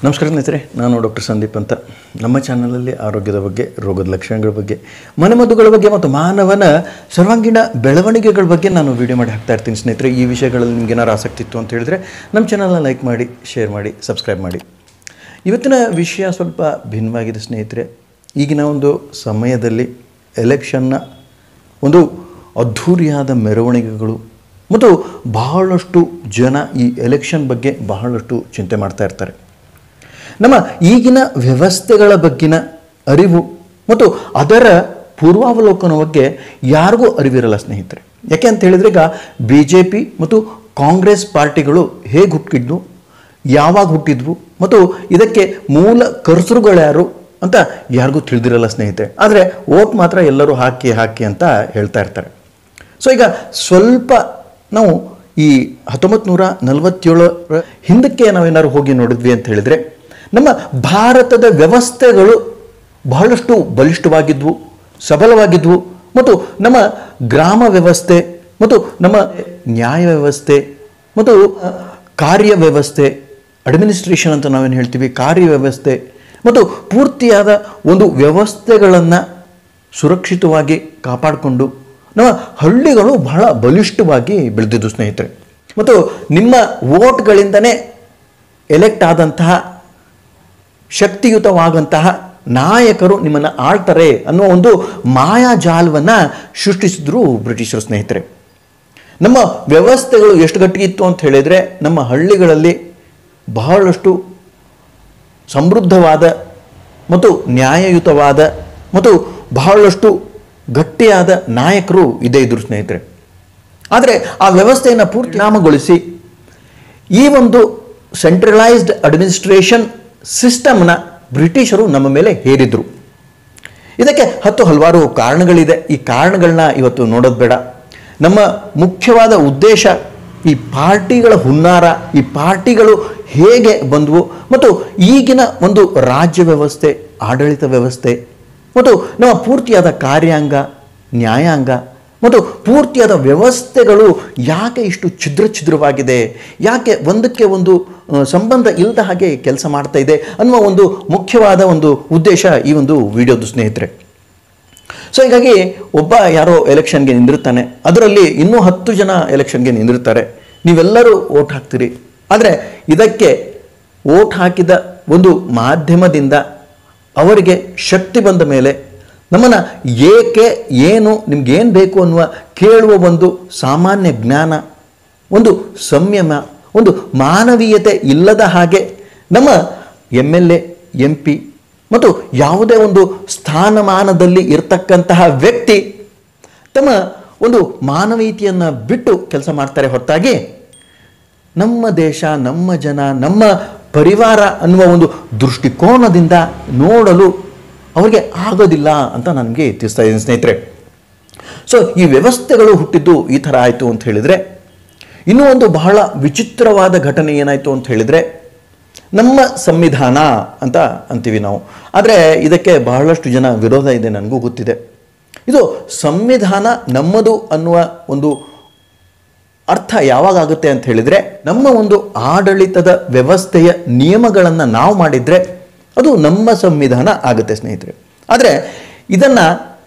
ನಮಸ್ಕಾರ ಸ್ನೇಹಿತರೆ ನಾನು ಡಾಕ್ಟರ್ ಸಂದೀಪ್ ಅಂತ ನಮ್ಮ ಚಾನಲಲ್ಲಿ ಆರೋಗ್ಯದ ಬಗ್ಗೆ ರೋಗದ ಲಕ್ಷಣಗಳ ಬಗ್ಗೆ ಮನೆಮದ್ದುಗಳ ಬಗ್ಗೆ ಮತ್ತು ಮಾನವನ ಸರ್ವಾಂಗೀಣ ಬೆಳವಣಿಗೆಗಳ ಬಗ್ಗೆ ನಾನು ವಿಡಿಯೋ ಮಾಡಿ ಹಾಕ್ತಾ ಇರ್ತೀನಿ ಸ್ನೇಹಿತರೆ ಈ ವಿಷಯಗಳಲ್ಲಿ ನಿಮ್ಗೆ ಏನಾರು ಆಸಕ್ತಿ ಇತ್ತು ಅಂತ ಹೇಳಿದ್ರೆ ನಮ್ಮ ಚಾನಲ್ನ ಲೈಕ್ ಮಾಡಿ ಶೇರ್ ಮಾಡಿ ಸಬ್ಸ್ಕ್ರೈಬ್ ಮಾಡಿ ಇವತ್ತಿನ ವಿಷಯ ಸ್ವಲ್ಪ ಭಿನ್ನವಾಗಿದೆ ಸ್ನೇಹಿತರೆ ಈಗಿನ ಒಂದು ಸಮಯದಲ್ಲಿ ಎಲೆಕ್ಷನ್ನ ಒಂದು ಅದ್ಧೂರಿಯಾದ ಮೆರವಣಿಗೆಗಳು ಮತ್ತು ಬಹಳಷ್ಟು ಜನ ಈ ಎಲೆಕ್ಷನ್ ಬಗ್ಗೆ ಬಹಳಷ್ಟು ಚಿಂತೆ ಮಾಡ್ತಾ ಇರ್ತಾರೆ ನಮ್ಮ ಈಗಿನ ವ್ಯವಸ್ಥೆಗಳ ಬಗ್ಗಿನ ಅರಿವು ಮತ್ತು ಅದರ ಪೂರ್ವಾವಲೋಕನ ಬಗ್ಗೆ ಯಾರಿಗೂ ಅರಿವಿರಲ್ಲ ಸ್ನೇಹಿತರೆ ಯಾಕೆ ಅಂತ ಹೇಳಿದ್ರೆ ಈಗ ಬಿ ಜೆ ಪಿ ಮತ್ತು ಕಾಂಗ್ರೆಸ್ ಪಾರ್ಟಿಗಳು ಹೇಗೆ ಹುಟ್ಟಿದ್ವು ಯಾವಾಗ ಹುಟ್ಟಿದ್ವು ಮತ್ತು ಇದಕ್ಕೆ ಮೂಲ ಕರ್ತೃಗಳ್ಯಾರು ಅಂತ ಯಾರಿಗೂ ತಿಳಿದಿರಲ್ಲ ಸ್ನೇಹಿತರೆ ಆದರೆ ಓಟ್ ಮಾತ್ರ ಎಲ್ಲರೂ ಹಾಕಿ ಹಾಕಿ ಅಂತ ಹೇಳ್ತಾ ಇರ್ತಾರೆ ಸೊ ಈಗ ಸ್ವಲ್ಪ ನಾವು ಈ ಹತ್ತೊಂಬತ್ತು ನೂರ ನಲವತ್ತೇಳರ ಹಿಂದಕ್ಕೆ ನಾವೇನಾದ್ರು ಹೋಗಿ ನೋಡಿದ್ವಿ ಅಂತ ಹೇಳಿದ್ರೆ ನಮ್ಮ ಭಾರತದ ವ್ಯವಸ್ಥೆಗಳು ಬಹಳಷ್ಟು ಬಲಿಷ್ಠವಾಗಿದ್ವು ಸಬಲವಾಗಿದ್ವು ಮತ್ತು ನಮ್ಮ ಗ್ರಾಮ ವ್ಯವಸ್ಥೆ ಮತ್ತು ನಮ್ಮ ನ್ಯಾಯ ವ್ಯವಸ್ಥೆ ಮತ್ತು ಕಾರ್ಯ ವ್ಯವಸ್ಥೆ ಅಡ್ಮಿನಿಸ್ಟ್ರೇಷನ್ ಅಂತ ನಾವೇನು ಹೇಳ್ತೀವಿ ಕಾರ್ಯ ವ್ಯವಸ್ಥೆ ಮತ್ತು ಪೂರ್ತಿಯಾದ ಒಂದು ವ್ಯವಸ್ಥೆಗಳನ್ನು ಸುರಕ್ಷಿತವಾಗಿ ಕಾಪಾಡಿಕೊಂಡು ನಮ್ಮ ಹಳ್ಳಿಗಳು ಬಹಳ ಬಲಿಷ್ಠವಾಗಿ ಬೆಳೆದಿದ್ದು ಸ್ನೇಹಿತರೆ ಮತ್ತು ನಿಮ್ಮ ವೋಟ್ಗಳಿಂದನೇ ಎಲೆಕ್ಟ್ ಆದಂತಹ ಶಕ್ತಿಯುತವಾದಂತಹ ನಾಯಕರು ನಿಮ್ಮನ್ನು ಆಳ್ತಾರೆ ಅನ್ನೋ ಒಂದು ಮಾಯಾಜಾಲವನ್ನು ಸೃಷ್ಟಿಸಿದ್ರು ಬ್ರಿಟಿಷರು ಸ್ನೇಹಿತರೆ ನಮ್ಮ ವ್ಯವಸ್ಥೆಗಳು ಎಷ್ಟು ಗಟ್ಟಿಗಿತ್ತು ಅಂತ ಹೇಳಿದರೆ ನಮ್ಮ ಹಳ್ಳಿಗಳಲ್ಲಿ ಬಹಳಷ್ಟು ಸಮೃದ್ಧವಾದ ಮತ್ತು ನ್ಯಾಯಯುತವಾದ ಮತ್ತು ಬಹಳಷ್ಟು ಗಟ್ಟಿಯಾದ ನಾಯಕರು ಇದೇ ಇದ್ರು ಸ್ನೇಹಿತರೆ ಆದರೆ ಆ ವ್ಯವಸ್ಥೆಯನ್ನು ಪೂರ್ತಿ ನಾಮಗೊಳಿಸಿ ಈ ಒಂದು ಸೆಂಟ್ರಲೈಸ್ಡ್ ಅಡ್ಮಿನಿಸ್ಟ್ರೇಷನ್ ಸಿಸ್ಟಮ್ನ ಬ್ರಿಟಿಷರು ನಮ್ಮ ಮೇಲೆ ಹೇರಿದ್ರು ಇದಕ್ಕೆ ಹತ್ತು ಹಲವಾರು ಕಾರಣಗಳಿದೆ ಈ ಕಾರಣಗಳನ್ನ ಇವತ್ತು ನೋಡೋದು ಬೇಡ ನಮ್ಮ ಮುಖ್ಯವಾದ ಉದ್ದೇಶ ಈ ಪಾರ್ಟಿಗಳ ಹುನ್ನಾರ ಈ ಪಾರ್ಟಿಗಳು ಹೇಗೆ ಬಂದವು ಮತ್ತು ಈಗಿನ ಒಂದು ರಾಜ್ಯ ವ್ಯವಸ್ಥೆ ಆಡಳಿತ ವ್ಯವಸ್ಥೆ ಮತ್ತು ನಮ್ಮ ಪೂರ್ತಿಯಾದ ಕಾರ್ಯಾಂಗ ನ್ಯಾಯಾಂಗ ಮತ್ತು ಪೂರ್ತಿಯಾದ ವ್ಯವಸ್ಥೆಗಳು ಯಾಕೆ ಇಷ್ಟು ಛಿದ್ರ ಛಿದ್ರವಾಗಿದೆ ಯಾಕೆ ಒಂದಕ್ಕೆ ಒಂದು ಆ, ಸಂಬಂಧ ಇಲ್ಲದ ಹಾಗೆ ಕೆಲಸ ಮಾಡ್ತಾ ಇದೆ ಅನ್ನುವ ಒಂದು ಮುಖ್ಯವಾದ ಒಂದು ಉದ್ದೇಶ ಈ ಒಂದು ವಿಡಿಯೋದು ಸ್ನೇಹಿತರೆ ಸೊ ಹೀಗಾಗಿ ಒಬ್ಬ ಯಾರೋ ಎಲೆಕ್ಷನ್ಗೆ ನಿಂದಿರ್ತಾನೆ ಅದರಲ್ಲಿ ಇನ್ನೂ ಹತ್ತು ಜನ ಎಲೆಕ್ಷನ್ಗೆ ನಿಂದಿರ್ತಾರೆ ನೀವೆಲ್ಲರೂ ಓಟ್ ಹಾಕ್ತೀರಿ ಆದರೆ ಇದಕ್ಕೆ ಓಟ್ ಹಾಕಿದ ಒಂದು ಮಾಧ್ಯಮದಿಂದ ಅವರಿಗೆ ಶಕ್ತಿ ಬಂದ ಮೇಲೆ ನಮ್ಮನ್ನು ಏಕೆ ಏನು ನಿಮ್ಗೇನು ಬೇಕು ಅನ್ನುವ ಕೇಳುವ ಒಂದು ಸಾಮಾನ್ಯ ಜ್ಞಾನ ಒಂದು ಸಂಯಮ ಒಂದು ಮಾನವೀಯತೆ ಇಲ್ಲದ ಹಾಗೆ ನಮ್ಮ M L A M P ಮತ್ತು ಯಾವುದೇ ಒಂದು ಸ್ಥಾನಮಾನದಲ್ಲಿ ಇರತಕ್ಕಂತಹ ವ್ಯಕ್ತಿ ತಮ್ಮ ಒಂದು ಮಾನವೀಯತೆಯನ್ನು ಬಿಟ್ಟು ಕೆಲಸ ಮಾಡ್ತಾರೆ ಹೊರತಾಗಿ ನಮ್ಮ ದೇಶ ನಮ್ಮ ಜನ ನಮ್ಮ ಪರಿವಾರ ಅನ್ನುವ ಒಂದು ದೃಷ್ಟಿಕೋನದಿಂದ ನೋಡಲು ಅವರಿಗೆ ಆಗೋದಿಲ್ಲ ಅಂತ ನನಗೆ ತಿಳಿಸ್ತಾ ಇದ್ದೀನಿ ಸ್ನೇಹಿತರೆ ಸೊ ಈ ವ್ಯವಸ್ಥೆಗಳು ಹುಟ್ಟಿದ್ದು ಈ ಥರ ಆಯಿತು ಅಂತ ಹೇಳಿದರೆ ಇನ್ನೂ ಒಂದು ಬಹಳ ವಿಚಿತ್ರವಾದ ಘಟನೆ ಏನಾಯಿತು ಅಂತ ಹೇಳಿದರೆ ನಮ್ಮ ಸಂವಿಧಾನ ಅಂತ ಅಂತೀವಿ ನಾವು ಆದರೆ ಇದಕ್ಕೆ ಬಹಳಷ್ಟು ಜನ ವಿರೋಧ ಇದೆ ನನಗೂ ಗೊತ್ತಿದೆ ಇದು ಸಂವಿಧಾನ ನಮ್ಮದು ಅನ್ನುವ ಒಂದು ಅರ್ಥ ಯಾವಾಗ ಆಗುತ್ತೆ ಅಂತ ಹೇಳಿದರೆ ನಮ್ಮ ಒಂದು ಆಡಳಿತದ ವ್ಯವಸ್ಥೆಯ ನಿಯಮಗಳನ್ನು ನಾವು ಮಾಡಿದರೆ ಅದು ನಮ್ಮ ಸಂವಿಧಾನ ಆಗುತ್ತೆ ಸ್ನೇಹಿತರೆ ಆದರೆ ಇದನ್ನು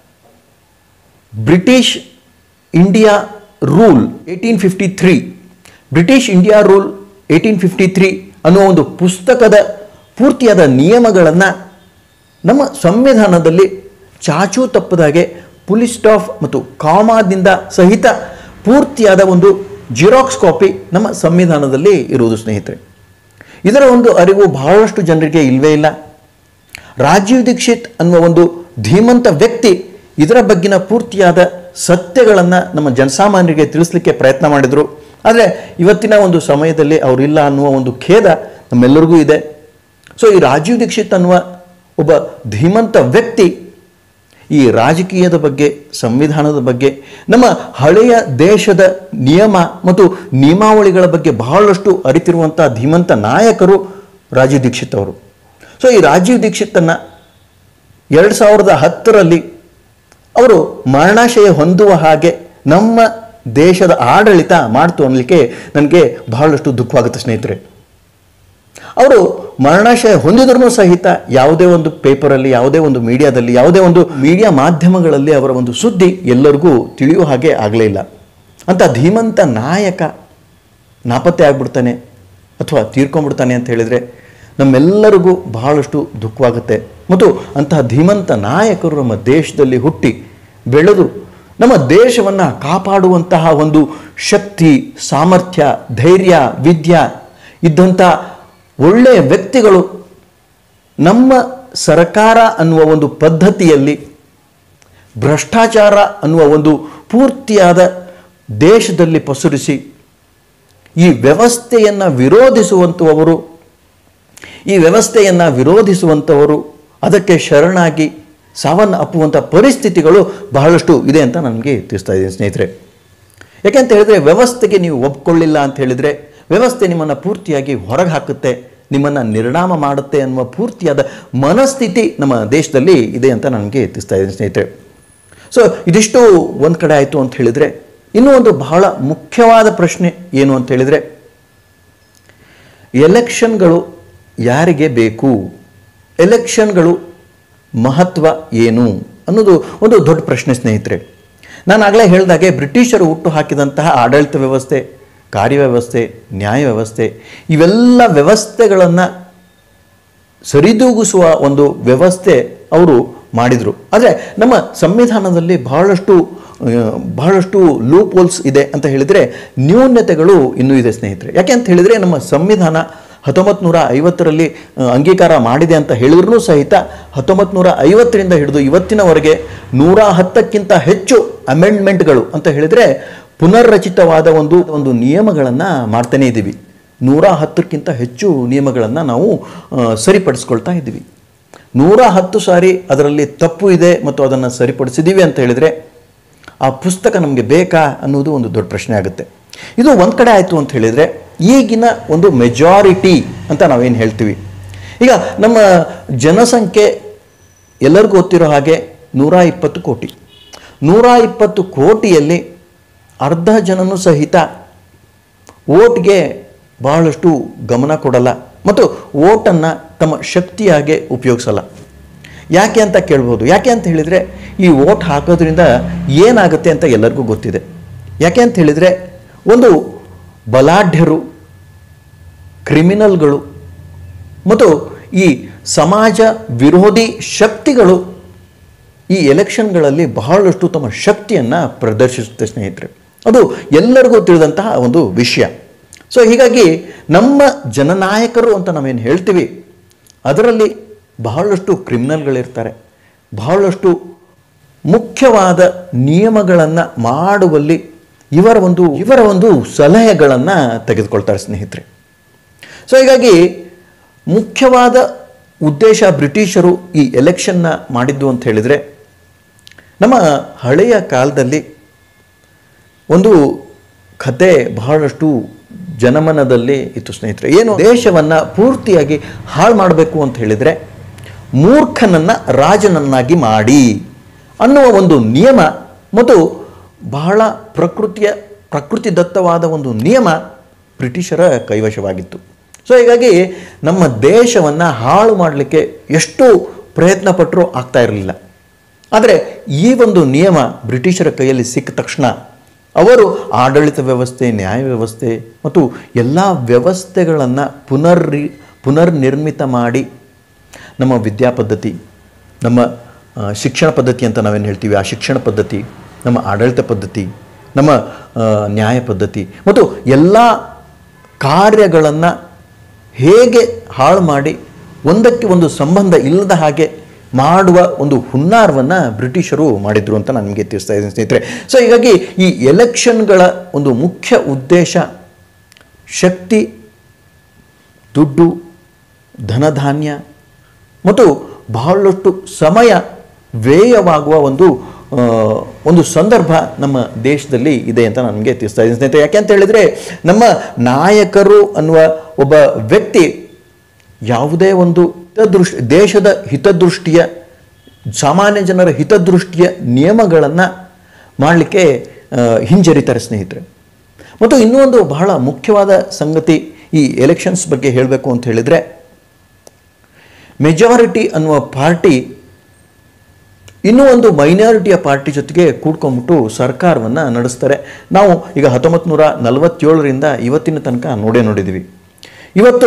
British India rule eighteen fifty three British India rule eighteen fifty three ಅನ್ನೋ ಒಂದು ಪುಸ್ತಕದ ಪೂರ್ತಿಯಾದ ನಿಯಮಗಳನ್ನು ನಮ್ಮ ಸಂವಿಧಾನದಲ್ಲಿ ಚಾಚೂ ತಪ್ಪದಾಗೆ ಪುಲಿ ಸ್ಟಾಫ್ ಮತ್ತು ಕಾಮಾದಿಂದ ಸಹಿತ ಪೂರ್ತಿಯಾದ ಒಂದು ಜಿರಾಕ್ಸ್ ಕಾಪಿ ನಮ್ಮ ಸಂವಿಧಾನದಲ್ಲಿ ಇರುವುದು ಸ್ನೇಹಿತರೆ ಇದರ ಒಂದು ಅರಿವು ಬಹಳಷ್ಟು ಜನರಿಗೆ ಇಲ್ಲವೇ ಇಲ್ಲ ರಾಜೀವ್ ದೀಕ್ಷಿತ್ ಅನ್ನುವ ಒಂದು ಧೀಮಂತ ವ್ಯಕ್ತಿ ಇದರ ಬಗ್ಗಿನ ಪೂರ್ತಿಯಾದ ಸತ್ಯಗಳನ್ನು ನಮ್ಮ ಜನಸಾಮಾನ್ಯರಿಗೆ ತಿಳಿಸ್ಲಿಕ್ಕೆ ಪ್ರಯತ್ನ ಮಾಡಿದರು ಆದರೆ ಇವತ್ತಿನ ಒಂದು ಸಮಯದಲ್ಲಿ ಅವರಿಲ್ಲ ಅನ್ನುವ ಒಂದು ಖೇದ ನಮ್ಮೆಲ್ಲರಿಗೂ ಇದೆ ಸೊ ಈ ರಾಜೀವ್ ದೀಕ್ಷಿತ್ ಅನ್ನುವ ಒಬ್ಬ ಧೀಮಂತ ವ್ಯಕ್ತಿ ಈ ರಾಜಕೀಯದ ಬಗ್ಗೆ ಸಂವಿಧಾನದ ಬಗ್ಗೆ ನಮ್ಮ ಹಳೆಯ ದೇಶದ ನಿಯಮ ಮತ್ತು ನಿಯಮಾವಳಿಗಳ ಬಗ್ಗೆ ಬಹಳಷ್ಟು ಅರಿತಿರುವಂಥ ಧೀಮಂತ ನಾಯಕರು ರಾಜೀವ್ ದೀಕ್ಷಿತ್ ಅವರು ಸೊ ಈ ರಾಜೀವ್ ದೀಕ್ಷಿತನ್ನು ಎರಡು ಸಾವಿರದ ಹತ್ತರಲ್ಲಿ ಅವರು ಮರಣಾಶಯ ಹೊಂದುವ ಹಾಗೆ ನಮ್ಮ ದೇಶದ ಆಡಳಿತ ಮಾಡ್ತು ಅನ್ನಲಿಕ್ಕೆ ನನಗೆ ಬಹಳಷ್ಟು ದುಃಖವಾಗುತ್ತೆ ಸ್ನೇಹಿತರೆ ಅವರು ಮರಣಾಶಯ ಹೊಂದಿದ್ರೂ ಸಹಿತ ಯಾವುದೇ ಒಂದು ಪೇಪರಲ್ಲಿ ಯಾವುದೇ ಒಂದು ಮೀಡಿಯಾದಲ್ಲಿ ಯಾವುದೇ ಒಂದು ಮೀಡಿಯಾ ಮಾಧ್ಯಮಗಳಲ್ಲಿ ಅವರ ಒಂದು ಸುದ್ದಿ ಎಲ್ಲರಿಗೂ ತಿಳಿಯುವ ಹಾಗೆ ಆಗಲೇ ಇಲ್ಲ ಅಂತ ಧೀಮಂತ ನಾಯಕ ನಾಪತ್ತೆ ಆಗ್ಬಿಡ್ತಾನೆ ಅಥವಾ ತೀರ್ಕೊಂಡ್ಬಿಡ್ತಾನೆ ಅಂತ ಹೇಳಿದರೆ ನಮ್ಮೆಲ್ಲರಿಗೂ ಬಹಳಷ್ಟು ದುಃಖವಾಗುತ್ತೆ ಮತ್ತು ಅಂತಹ ಧೀಮಂತ ನಾಯಕರು ನಮ್ಮ ದೇಶದಲ್ಲಿ ಹುಟ್ಟಿ ಬೆಳೆದು ನಮ್ಮ ದೇಶವನ್ನು ಕಾಪಾಡುವಂತಹ ಒಂದು ಶಕ್ತಿ ಸಾಮರ್ಥ್ಯ ಧೈರ್ಯ ವಿದ್ಯಾ ಇದ್ದಂಥ ಒಳ್ಳೆಯ ವ್ಯಕ್ತಿಗಳು ನಮ್ಮ ಸರ್ಕಾರ ಅನ್ನುವ ಒಂದು ಪದ್ಧತಿಯಲ್ಲಿ ಭ್ರಷ್ಟಾಚಾರ ಅನ್ನುವ ಒಂದು ಪೂರ್ತಿಯಾದ ದೇಶದಲ್ಲಿ ಪಸರಿಸಿ ಈ ವ್ಯವಸ್ಥೆಯನ್ನು ವಿರೋಧಿಸುವಂಥವರು ಈ ವ್ಯವಸ್ಥೆಯನ್ನು ವಿರೋಧಿಸುವಂಥವರು ಅದಕ್ಕೆ ಶರಣಾಗಿ ಸಾವನ್ನು ಅಪ್ಪುವಂಥ ಪರಿಸ್ಥಿತಿಗಳು ಬಹಳಷ್ಟು ಇದೆ ಅಂತ ನನಗೆ ತಿಳಿಸ್ತಾ ಇದ್ದೀನಿ ಸ್ನೇಹಿತರೆ ಯಾಕೆಂತ ಹೇಳಿದ್ರೆ ವ್ಯವಸ್ಥೆಗೆ ನೀವು ಒಪ್ಕೊಳ್ಳಿಲ್ಲ ಅಂತ ಹೇಳಿದರೆ ವ್ಯವಸ್ಥೆ ನಿಮ್ಮನ್ನು ಪೂರ್ತಿಯಾಗಿ ಹೊರಗೆ ಹಾಕುತ್ತೆ ನಿಮ್ಮನ್ನು ನಿರ್ಣಾಮ ಮಾಡುತ್ತೆ ಅನ್ನುವ ಪೂರ್ತಿಯಾದ ಮನಸ್ಥಿತಿ ನಮ್ಮ ದೇಶದಲ್ಲಿ ಇದೆ ಅಂತ ನನಗೆ ತಿಳಿಸ್ತಾ ಇದ್ದೀನಿ ಸ್ನೇಹಿತರೆ ಸೊ ಇದಿಷ್ಟು ಒಂದು ಕಡೆ ಆಯಿತು ಅಂತ ಹೇಳಿದರೆ ಇನ್ನೂ ಒಂದು ಬಹಳ ಮುಖ್ಯವಾದ ಪ್ರಶ್ನೆ ಏನು ಅಂತ ಹೇಳಿದರೆ ಎಲೆಕ್ಷನ್ಗಳು ಯಾರಿಗೆ ಬೇಕು ಎಲೆಕ್ಷನ್ಗಳು ಮಹತ್ವ ಏನು ಅನ್ನೋದು ಒಂದು ದೊಡ್ಡ ಪ್ರಶ್ನೆ ಸ್ನೇಹಿತರೆ ನಾನು ಆಗಲೇ ಹೇಳಿದಾಗೆ ಬ್ರಿಟಿಷರು ಹುಟ್ಟು ಹಾಕಿದಂತಹ ಆಡಳಿತ ವ್ಯವಸ್ಥೆ ಕಾರ್ಯವ್ಯವಸ್ಥೆ ನ್ಯಾಯ ವ್ಯವಸ್ಥೆ ಇವೆಲ್ಲ ವ್ಯವಸ್ಥೆಗಳನ್ನು ಸರಿದೂಗಿಸುವ ಒಂದು ವ್ಯವಸ್ಥೆ ಅವರು ಮಾಡಿದರು ಆದರೆ ನಮ್ಮ ಸಂವಿಧಾನದಲ್ಲಿ ಬಹಳಷ್ಟು ಆ, ಬಹಳಷ್ಟು ಲೂಪ್ ಹೋಲ್ಸ್ ಇದೆ ಅಂತ ಹೇಳಿದರೆ ನ್ಯೂನ್ಯತೆಗಳು ಇನ್ನೂ ಇದೆ ಸ್ನೇಹಿತರೆ ಯಾಕೆ ಅಂತ ಹೇಳಿದರೆ ನಮ್ಮ ಸಂವಿಧಾನ ಹತ್ತೊಂಬತ್ತು ನೂರ ಐವತ್ತರಲ್ಲಿ ಆ, ಅಂಗೀಕಾರ ಮಾಡಿದೆ ಅಂತ ಹೇಳಿದ್ರೂ ಸಹಿತ ಹತ್ತೊಂಬತ್ತು ನೂರ ಐವತ್ತರಿಂದ ಹಿಡಿದು ಇವತ್ತಿನವರೆಗೆ ನೂರ ಹತ್ತಕ್ಕಿಂತ ಹೆಚ್ಚು ಅಮೆಂಡ್ಮೆಂಟ್ಗಳು ಅಂತ ಹೇಳಿದರೆ ಪುನರ್ರಚಿತವಾದ ಒಂದು ಒಂದು ನಿಯಮಗಳನ್ನು ಮಾಡ್ತಾನೇ ಇದ್ದೀವಿ ನೂರ ಹತ್ತಕ್ಕಿಂತ ಹೆಚ್ಚು ನಿಯಮಗಳನ್ನು ನಾವು ಆ, ಸರಿಪಡಿಸ್ಕೊಳ್ತಾ ಇದ್ದೀವಿ ನೂರ ಹತ್ತು ಸಾರಿ ಅದರಲ್ಲಿ ತಪ್ಪು ಇದೆ ಮತ್ತು ಅದನ್ನು ಸರಿಪಡಿಸಿದ್ದೀವಿ ಅಂತ ಹೇಳಿದರೆ ಆ ಪುಸ್ತಕ ನಮಗೆ ಬೇಕಾ ಅನ್ನೋದು ಒಂದು ದೊಡ್ಡ ಪ್ರಶ್ನೆ ಆಗುತ್ತೆ ಇದು ಒಂದು ಕಡೆ ಆಯಿತು ಅಂತ ಹೇಳಿದರೆ ಈಗಿನ ಒಂದು ಮೆಜಾರಿಟಿ ಅಂತ ನಾವೇನು ಹೇಳ್ತೀವಿ ಈಗ ನಮ್ಮ ಜನಸಂಖ್ಯೆ ಎಲ್ಲರಿಗೂ ಗೊತ್ತಿರೋ ಹಾಗೆ ನೂರ ಇಪ್ಪತ್ತು ಕೋಟಿ ನೂರ ಇಪ್ಪತ್ತು ಕೋಟಿಯಲ್ಲಿ ಅರ್ಧ ಜನನೂ ಸಹಿತ ಓಟ್ಗೆ ಬಹಳಷ್ಟು ಗಮನ ಕೊಡಲ್ಲ ಮತ್ತು ಓಟನ್ನು ತಮ್ಮ ಶಕ್ತಿಯಾಗೆ ಉಪಯೋಗಿಸಲ್ಲ ಯಾಕೆ ಅಂತ ಕೇಳ್ಬೋದು ಯಾಕೆ ಅಂತ ಹೇಳಿದರೆ ಈ ಓಟ್ ಹಾಕೋದ್ರಿಂದ ಏನಾಗುತ್ತೆ ಅಂತ ಎಲ್ಲರಿಗೂ ಗೊತ್ತಿದೆ ಯಾಕೆ ಅಂತ ಹೇಳಿದರೆ ಒಂದು ಬಲಾಢ್ಯರು ಕ್ರಿಮಿನಲ್ಗಳು ಮತ್ತು ಈ ಸಮಾಜ ವಿರೋಧಿ ಶಕ್ತಿಗಳು ಈ ಎಲೆಕ್ಷನ್ಗಳಲ್ಲಿ ಬಹಳಷ್ಟು ತಮ್ಮ ಶಕ್ತಿಯನ್ನು ಪ್ರದರ್ಶಿಸುತ್ತೆ ಸ್ನೇಹಿತರೆ ಅದು ಎಲ್ಲರಿಗೂ ತಿಳಿದಂತಹ ಒಂದು ವಿಷಯ ಸೊ ಹೀಗಾಗಿ ನಮ್ಮ ಜನನಾಯಕರು ಅಂತ ನಾವೇನು ಹೇಳ್ತೀವಿ ಅದರಲ್ಲಿ ಬಹಳಷ್ಟು ಕ್ರಿಮಿನಲ್ಗಳಿರ್ತಾರೆ ಬಹಳಷ್ಟು ಮುಖ್ಯವಾದ ನಿಯಮಗಳನ್ನು ಮಾಡುವಲ್ಲಿ ಇವರ ಒಂದು ಇವರ ಒಂದು ಸಲಹೆಗಳನ್ನು ತೆಗೆದುಕೊಳ್ತಾರೆ ಸ್ನೇಹಿತರೆ ಸೊ ಹೀಗಾಗಿ ಮುಖ್ಯವಾದ ಉದ್ದೇಶ ಬ್ರಿಟಿಷರು ಈ ಎಲೆಕ್ಷನ್ನ ಮಾಡಿದ್ದು ಅಂತ ಹೇಳಿದರೆ ನಮ್ಮ ಹಳೆಯ ಕಾಲದಲ್ಲಿ ಒಂದು ಕತೆ ಬಹಳಷ್ಟು ಜನಮನದಲ್ಲಿ ಇತ್ತು ಸ್ನೇಹಿತರೆ ಏನು ದೇಶವನ್ನು ಪೂರ್ತಿಯಾಗಿ ಹಾಳು ಮಾಡಬೇಕು ಅಂತ ಹೇಳಿದರೆ ಮೂರ್ಖನನ್ನು ರಾಜನನ್ನಾಗಿ ಮಾಡಿ ಅನ್ನುವ ಒಂದು ನಿಯಮ ಮತ್ತು ಬಹಳ ಪ್ರಕೃತಿಯ ಪ್ರಕೃತಿದತ್ತವಾದ ಒಂದು ನಿಯಮ ಬ್ರಿಟಿಷರ ಕೈವಶವಾಗಿತ್ತು ಸೊ ಹೀಗಾಗಿ ನಮ್ಮ ದೇಶವನ್ನು ಹಾಳು ಮಾಡಲಿಕ್ಕೆ ಎಷ್ಟು ಪ್ರಯತ್ನ ಪಟ್ಟರೂ ಆಗ್ತಾ ಇರಲಿಲ್ಲ ಆದರೆ ಈ ಒಂದು ನಿಯಮ ಬ್ರಿಟಿಷರ ಕೈಯಲ್ಲಿ ಸಿಕ್ಕ ತಕ್ಷಣ ಅವರು ಆಡಳಿತ ವ್ಯವಸ್ಥೆ ನ್ಯಾಯ ವ್ಯವಸ್ಥೆ ಮತ್ತು ಎಲ್ಲ ವ್ಯವಸ್ಥೆಗಳನ್ನು ಪುನರ್ ಪುನರ್ನಿರ್ಮಿತ ಮಾಡಿ ನಮ್ಮ ವಿದ್ಯಾ ಪದ್ಧತಿ ನಮ್ಮ ಆ, ಶಿಕ್ಷಣ ಪದ್ಧತಿ ಅಂತ ನಾವೇನು ಹೇಳ್ತೀವಿ ಆ ಶಿಕ್ಷಣ ಪದ್ಧತಿ ನಮ್ಮ ಆಡಳಿತ ಪದ್ಧತಿ ನಮ್ಮ ಆ, ನ್ಯಾಯ ಪದ್ಧತಿ ಮತ್ತು ಎಲ್ಲ ಕಾರ್ಯಗಳನ್ನು ಹೇಗೆ ಹಾಳು ಮಾಡಿ ಒಂದಕ್ಕೆ ಒಂದು ಸಂಬಂಧ ಇಲ್ಲದ ಹಾಗೆ ಮಾಡುವ ಒಂದು ಹುನ್ನಾರವನ್ನು ಬ್ರಿಟಿಷರು ಮಾಡಿದರು ಅಂತ ನಾನು ನಿಮಗೆ ತಿಳಿಸ್ತಾ ಇದ್ದೀನಿ ಸ್ನೇಹಿತರೆ ಸೊ ಹೀಗಾಗಿ ಈ ಎಲೆಕ್ಷನ್ಗಳ ಒಂದು ಮುಖ್ಯ ಉದ್ದೇಶ ಶಕ್ತಿ ದುಡ್ಡು ಧನಧಾನ್ಯ ಮತ್ತು ಬಹಳಷ್ಟು ಸಮಯ ವ್ಯಯವಾಗುವ ಒಂದು ಆ, ಒಂದು ಸಂದರ್ಭ ನಮ್ಮ ದೇಶದಲ್ಲಿ ಇದೆ ಅಂತ ನನಗೆ ತಿಳಿಸ್ತಾ ಇದ್ದೀನಿ ಸ್ನೇಹಿತರೆ ಯಾಕೆ ಅಂತ ಹೇಳಿದರೆ ನಮ್ಮ ನಾಯಕರು ಅನ್ನುವ ಒಬ್ಬ ವ್ಯಕ್ತಿ ಯಾವುದೇ ಒಂದು ಹಿತದೃಷ್ಟಿ ದೇಶದ ಹಿತದೃಷ್ಟಿಯ ಸಾಮಾನ್ಯ ಜನರ ಹಿತದೃಷ್ಟಿಯ ನಿಯಮಗಳನ್ನು ಮಾಡಲಿಕ್ಕೆ ಆ, ಹಿಂಜರಿತಾರೆ ಸ್ನೇಹಿತರೆ ಮತ್ತು ಇನ್ನೂ ಒಂದು ಬಹಳ ಮುಖ್ಯವಾದ ಸಂಗತಿ ಈ ಎಲೆಕ್ಷನ್ಸ್ ಬಗ್ಗೆ ಹೇಳಬೇಕು ಅಂತ ಹೇಳಿದರೆ ಮೆಜಾರಿಟಿ ಅನ್ನುವ ಪಾರ್ಟಿ ಇನ್ನೂ ಒಂದು ಮೈನಾರಿಟಿಯ ಪಾರ್ಟಿ ಜೊತೆಗೆ ಕೂಡ್ಕೊಂಡ್ಬಿಟ್ಟು ಸರ್ಕಾರವನ್ನು ನಡೆಸ್ತಾರೆ ನಾವು ಈಗ ಹತ್ತೊಂಬತ್ತು ನೂರ ನಲವತ್ತೇಳರಿಂದ ಇವತ್ತಿನ ತನಕ ನೋಡೇ ನೋಡಿದ್ದೀವಿ ಇವತ್ತು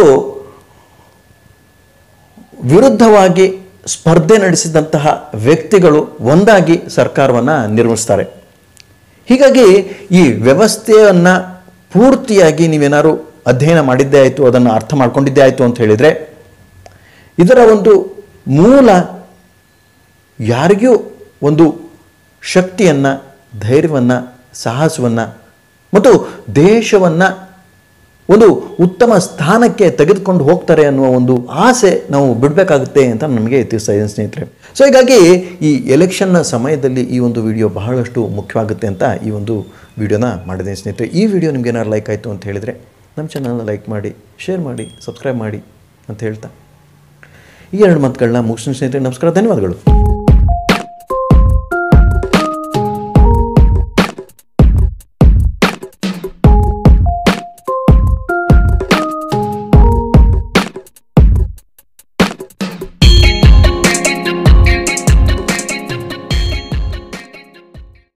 ವಿರುದ್ಧವಾಗಿ ಸ್ಪರ್ಧೆ ನಡೆಸಿದಂತಹ ವ್ಯಕ್ತಿಗಳು ಒಂದಾಗಿ ಸರ್ಕಾರವನ್ನು ನಿರ್ಮಿಸ್ತಾರೆ ಹೀಗಾಗಿ ಈ ವ್ಯವಸ್ಥೆಯನ್ನು ಪೂರ್ತಿಯಾಗಿ ನೀವೇನಾದ್ರು ಅಧ್ಯಯನ ಮಾಡಿದ್ದೇ ಆಯಿತು ಅದನ್ನು ಅರ್ಥ ಮಾಡ್ಕೊಂಡಿದ್ದೇ ಆಯಿತು ಅಂತ ಹೇಳಿದರೆ ಇದರ ಒಂದು ಮೂಲ ಯಾರಿಗೂ ಒಂದು ಶಕ್ತಿಯನ್ನು ಧೈರ್ಯವನ್ನು ಸಾಹಸವನ್ನು ಮತ್ತು ದೇಶವನ್ನು ಒಂದು ಉತ್ತಮ ಸ್ಥಾನಕ್ಕೆ ತೆಗೆದುಕೊಂಡು ಹೋಗ್ತಾರೆ ಅನ್ನುವ ಒಂದು ಆಸೆ ನಾವು ಬಿಡಬೇಕಾಗುತ್ತೆ ಅಂತ ನಮಗೆ ತಿಳಿಸ್ತಾ ಇದ್ದೀನಿ ಸ್ನೇಹಿತರೆ ಸೊ ಹೀಗಾಗಿ ಈ ಎಲೆಕ್ಷನ್ನ ಸಮಯದಲ್ಲಿ ಈ ಒಂದು ವಿಡಿಯೋ ಬಹಳಷ್ಟು ಮುಖ್ಯವಾಗುತ್ತೆ ಅಂತ ಈ ಒಂದು ವಿಡಿಯೋನ ಮಾಡಿದ್ದೀನಿ ಸ್ನೇಹಿತರೆ ಈ ವಿಡಿಯೋ ನಿಮ್ಗೆ ಏನಾದ್ರು ಲೈಕ್ ಆಯಿತು ಅಂತ ಹೇಳಿದರೆ ನಮ್ಮ ಚಾನಲ್ನ ಲೈಕ್ ಮಾಡಿ ಶೇರ್ ಮಾಡಿ ಸಬ್ಸ್ಕ್ರೈಬ್ ಮಾಡಿ ಅಂತ ಹೇಳ್ತಾ ಈ ಎರಡು ಮಾತುಗಳನ್ನ ಮುಗಿಸ್ತೀನಿ ಸ್ನೇಹಿತರೆ ನಮಸ್ಕಾರ ಧನ್ಯವಾದಗಳು